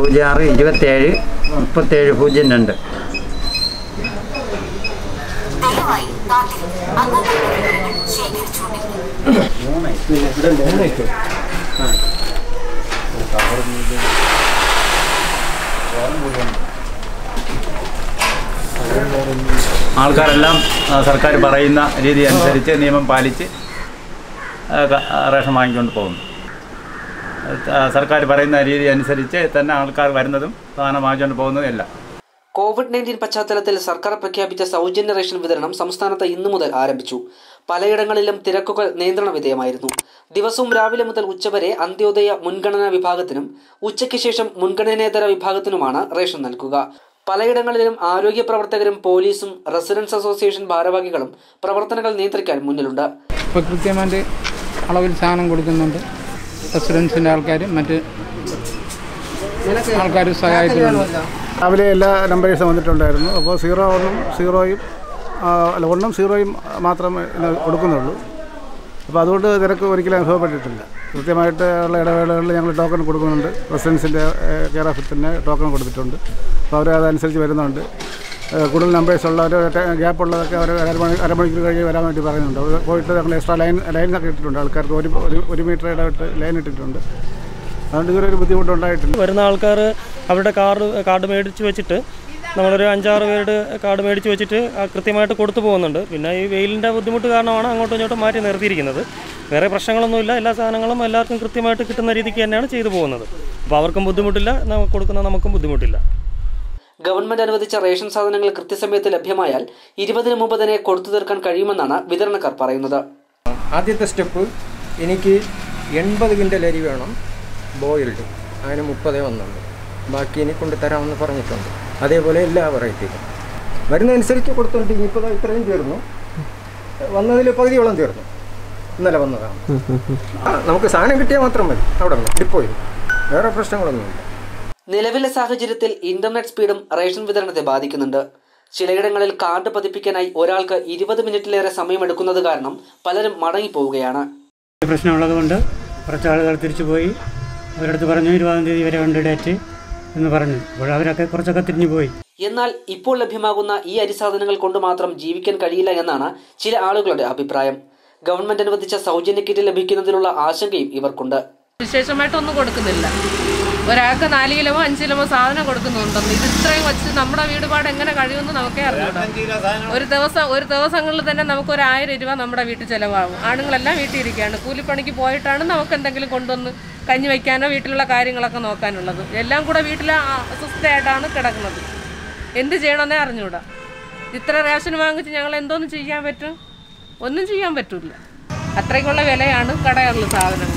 പൂജ്യം ആറ് ഇരുപത്തേഴ് മുപ്പത്തേഴ് പൂജ്യം രണ്ട് ദയവായി കാത്തിരിക്കും അംഗങ്ങളുടെ വിവരങ്ങൾ ശേഖരിച്ചുകൊണ്ടിരിക്കും ആൾക്കാരെല്ലാം ആ, സർക്കാർ പറയുന്ന രീതി അനുസരിച്ച് നിയമം പാലിച്ച് ആ, ക- ആ, റേഷൻ വാങ്ങിക്കൊണ്ട് പോകുന്നു ആ, സർക്കാർ പറയുന്ന രീതി അനുസരിച്ച് തന്നെ ആൾക്കാർ വരുന്നതും സാധനം വാങ്ങിക്കൊണ്ട് പോകുന്നതും എല്ലാം കോവിഡ് നയൻറ്റീൻ പശ്ചാത്തലത്തിൽ സർക്കാർ പ്രഖ്യാപിച്ച സൗജന്യ റേഷൻ വിതരണം സംസ്ഥാനത്ത് ഇന്നു മുതൽ ആരംഭിച്ചു പലയിടങ്ങളിലും തിരക്കുകൾ നിയന്ത്രണ വിധേയമായിരുന്നു ദിവസവും രാവിലെ മുതൽ ഉച്ചവരെ അന്ത്യോദയ മുൻഗണനാ വിഭാഗത്തിനും ഉച്ചയ്ക്ക് ശേഷം മുൻഗണനേതര വിഭാഗത്തിനുമാണ് റേഷൻ നൽകുക പലയിടങ്ങളിലും ആരോഗ്യ പ്രവർത്തകരും പോലീസും റെസിഡൻസ് അസോസിയേഷൻ ഭാരവാഹികളും പ്രവർത്തനങ്ങൾ നിയന്ത്രിക്കാൻ മുന്നിലുണ്ട് ഇപ്പോൾ കൃത്യമായിട്ട് അളവിൽ സാധനം കൊടുക്കുന്നുണ്ട് റെസിഡൻസിൻ്റെ ആൾക്കാരും മറ്റ് ആൾക്കാരും സഹായത്തിനുണ്ട് രാവിലെ എല്ലാ നമ്പേഴ്സും വന്നിട്ടുണ്ടായിരുന്നു അപ്പോൾ സീറോ ഒന്നും സീറോയും ആ, അല്ല ഒന്നും സീറോയും മാത്രമേ ഇന്ന് കൊടുക്കുന്നുള്ളൂ അപ്പോൾ അതുകൊണ്ട് തിരക്ക് ഒരിക്കലും അനുഭവപ്പെട്ടിട്ടില്ല കൃത്യമായിട്ട് ഉള്ള ഇടവേളകളിൽ ഞങ്ങൾ ടോക്കൺ കൊടുക്കുന്നുണ്ട് റെസിഡൻസിൻ്റെ കെയർ ഓഫിൽ തന്നെ ടോക്കൺ കൊടുത്തിട്ടുണ്ട് അപ്പോൾ അവർ അതനുസരിച്ച് വരുന്നുണ്ട് ഏഹ് കൂടുതൽ നമ്പേഴ്സ് ഉള്ളവർ ഗ്യാപ്പ് ഉള്ളതൊക്കെ അവർ അരമണി അരമണിക്കൂർ കഴിഞ്ഞ് വരാൻ വേണ്ടി പറയുന്നുണ്ട് അവർ പോയിട്ട് ഞങ്ങൾ എക്സ്ട്രാ ലൈൻ ലൈനൊക്കെ ഇട്ടിട്ടുണ്ട് ആൾക്കാർക്ക് ഒരു ഒരു- ഒരു മീറ്റർ ഇടവിട്ട് ലൈൻ ഇട്ടിട്ടുണ്ട് അതുകൊണ്ട് ഇതുവരെ ഒരു ബുദ്ധിമുട്ടുണ്ടായിട്ടില്ല വരുന്ന ആൾക്കാർ അവരുടെ കാർഡ് കാർഡ് മേടിച്ച് വെച്ചിട്ട് നമ്മളൊരു അഞ്ചാറ് പേരുടെ കാർഡ് മേടിച്ച് വെച്ചിട്ട് ആ കൃത്യമായിട്ട് കൊടുത്തു പോകുന്നുണ്ട് പിന്നെ ഈ വെയിലിൻ്റെ ബുദ്ധിമുട്ട് കാരണമാണ് അങ്ങോട്ടും ഇങ്ങോട്ടും മാറ്റി നിർത്തിയിരിക്കുന്നത് വേറെ പ്രശ്നങ്ങളൊന്നുമില്ല എല്ലാ സാധനങ്ങളും എല്ലാവർക്കും കൃത്യമായിട്ട് കിട്ടുന്ന രീതിക്ക് തന്നെയാണ് ചെയ്തു പോകുന്നത് അപ്പോൾ അവർക്കും ബുദ്ധിമുട്ടില്ല നമുക്ക് കൊടുക്കുന്ന നമുക്കും ബുദ്ധിമുട്ടില്ല ഗവൺമെന്റ് അനുവദിച്ച റേഷൻ സാധനങ്ങൾ കൃത്യസമയത്ത് ലഭ്യമായാൽ ഇരുപതിന് മുമ്പ് തന്നെ കൊടുത്തു തീർക്കാൻ കഴിയുമെന്നാണ് വിതരണക്കാർ പറയുന്നത് ആദ്യത്തെ സ്റ്റെപ്പ് എനിക്ക് എൺപത് ക്വിൻ്റൽ അരി വേണം ബോയിൽഡ് അതിന് മുപ്പതേ വന്നുള്ളൂ ബാക്കി ഇനി കൊണ്ടുതരാമെന്ന് പറഞ്ഞിട്ടുണ്ട് അതേപോലെ എല്ലാ വെറൈറ്റിയിലും വരുന്നതനുസരിച്ച് കൊടുത്തോണ്ട് ഇനിയിപ്പോൾ ഇത്രയും തീർന്നു വന്നതിൽ പകുതിയോളം തീർന്നു ഇന്നലെ വന്നതാണ് ആ, നമുക്ക് സാധനം കിട്ടിയാൽ മാത്രം മതി അവിടെ നിന്ന് ഡിപ്പോയിൽ വേറെ പ്രശ്നങ്ങളൊന്നുമില്ല നിലവിലെ സാഹചര്യത്തിൽ ഇന്റർനെറ്റ് സ്പീഡും റേഷൻ വിതരണത്തെ ബാധിക്കുന്നുണ്ട് ചിലയിടങ്ങളിൽ കാർഡ് പതിപ്പിക്കാനായി ഒരാൾക്ക് ഇരുപത് മിനിറ്റിലേറെ സമയമെടുക്കുന്നത് കാരണം പലരും മടങ്ങിപ്പോവുകയാണ് പ്രശ്നമുള്ളത് കൊണ്ട് കുറച്ച് ആളുകൾ തിരിച്ചു പോയി അവരടുത്ത് പറഞ്ഞു ഇരുപതാം തീയതി വരെ ഉണ്ട് ഡേറ്റ് എന്ന് പറഞ്ഞു അപ്പോൾ അവരൊക്കെ കുറച്ചൊക്കെ തിരിഞ്ഞു പോയി എന്നാൽ ഇപ്പോൾ ലഭ്യമാകുന്ന ഈ അരിസാധനങ്ങൾ കൊണ്ട് മാത്രം ജീവിക്കാൻ കഴിയില്ല എന്നാണ് ചില ആളുകളുടെ അഭിപ്രായം ഗവൺമെന്റ് അനുവദിച്ച സൗജന്യ കിറ്റ് ലഭിക്കുന്നതിലുള്ള ആശങ്കയും ഇവർക്കുണ്ട് വിശേഷമായിട്ടൊന്നും കൊടുക്കുന്നില്ല ഒരാൾക്ക് നാല് കിലോമോ അഞ്ച് കിലോമോ സാധനം കൊടുക്കുന്നുണ്ടെന്ന് ഇത് ഇത്രയും വെച്ച് നമ്മുടെ വീടുപാട് എങ്ങനെ കഴിയുമെന്ന് നമുക്കേ അറിഞ്ഞൂടാ ഒരു ദിവസം ഒരു ദിവസങ്ങളിൽ തന്നെ നമുക്ക് ഒരു ആയിരം രൂപ നമ്മുടെ വീട്ടിൽ ചിലവാകും ആണുങ്ങളെല്ലാം വീട്ടിൽ ഇരിക്കുകയാണ് കൂലിപ്പണിക്ക് പോയിട്ടാണ് നമുക്ക് എന്തെങ്കിലും കൊണ്ടുവന്ന് കഞ്ഞി വയ്ക്കാനോ വീട്ടിലുള്ള കാര്യങ്ങളൊക്കെ നോക്കാനുള്ളത് എല്ലാം കൂടെ വീട്ടിൽ അസ്വസ്ഥയായിട്ടാണ് കിടക്കുന്നത് എന്ത് ചെയ്യണമെന്നേ അറിഞ്ഞൂടാ ഇത്ര റേഷൻ വാങ്ങിച്ച് ഞങ്ങൾ എന്തോന്ന് ചെയ്യാൻ പറ്റും ഒന്നും ചെയ്യാൻ പറ്റില്ല അത്രയ്ക്കുള്ള വിലയാണ് കടകളിൽ സാധനങ്ങൾ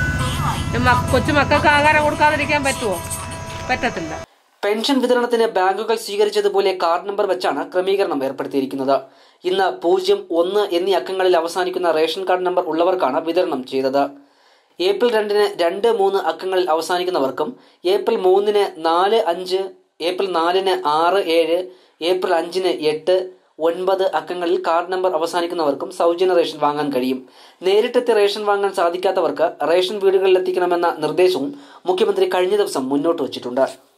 മ- കൊച്ചുമക്കൾക്ക് ആഹാരം കൊടുക്കാതിരിക്കാൻ പറ്റുമോ പറ്റത്തില്ല പെൻഷൻ വിതരണത്തിന് ബാങ്കുകൾ സ്വീകരിച്ചതുപോലെ കാർഡ് നമ്പർ വെച്ചാണ് ക്രമീകരണം ഏർപ്പെടുത്തിയിരിക്കുന്നത് ഇന്ന് പൂജ്യം ഒന്ന് എന്നീ അക്കങ്ങളിൽ അവസാനിക്കുന്ന റേഷൻ കാർഡ് നമ്പർ ഉള്ളവർക്കാണ് വിതരണം ചെയ്തത് ഏപ്രിൽ രണ്ടിന് രണ്ട് മൂന്ന് അക്കങ്ങളിൽ അവസാനിക്കുന്നവർക്കും ഏപ്രിൽ മൂന്നിന് നാല് അഞ്ച് ഏപ്രിൽ നാലിന് ആറ് ഏഴ് ഏപ്രിൽ അഞ്ചിന് എട്ട് ഒൻപത് അക്കങ്ങളിൽ കാർഡ് നമ്പർ അവസാനിക്കുന്നവർക്കും സൗജന്യ റേഷൻ വാങ്ങാൻ കഴിയും നേരിട്ടെത്തി റേഷൻ വാങ്ങാൻ സാധിക്കാത്തവർക്ക് റേഷൻ വീടുകളിലെത്തിക്കണമെന്ന നിർദ്ദേശവും മുഖ്യമന്ത്രി കഴിഞ്ഞ ദിവസം മുന്നോട്ട് വച്ചിട്ടുണ്ട്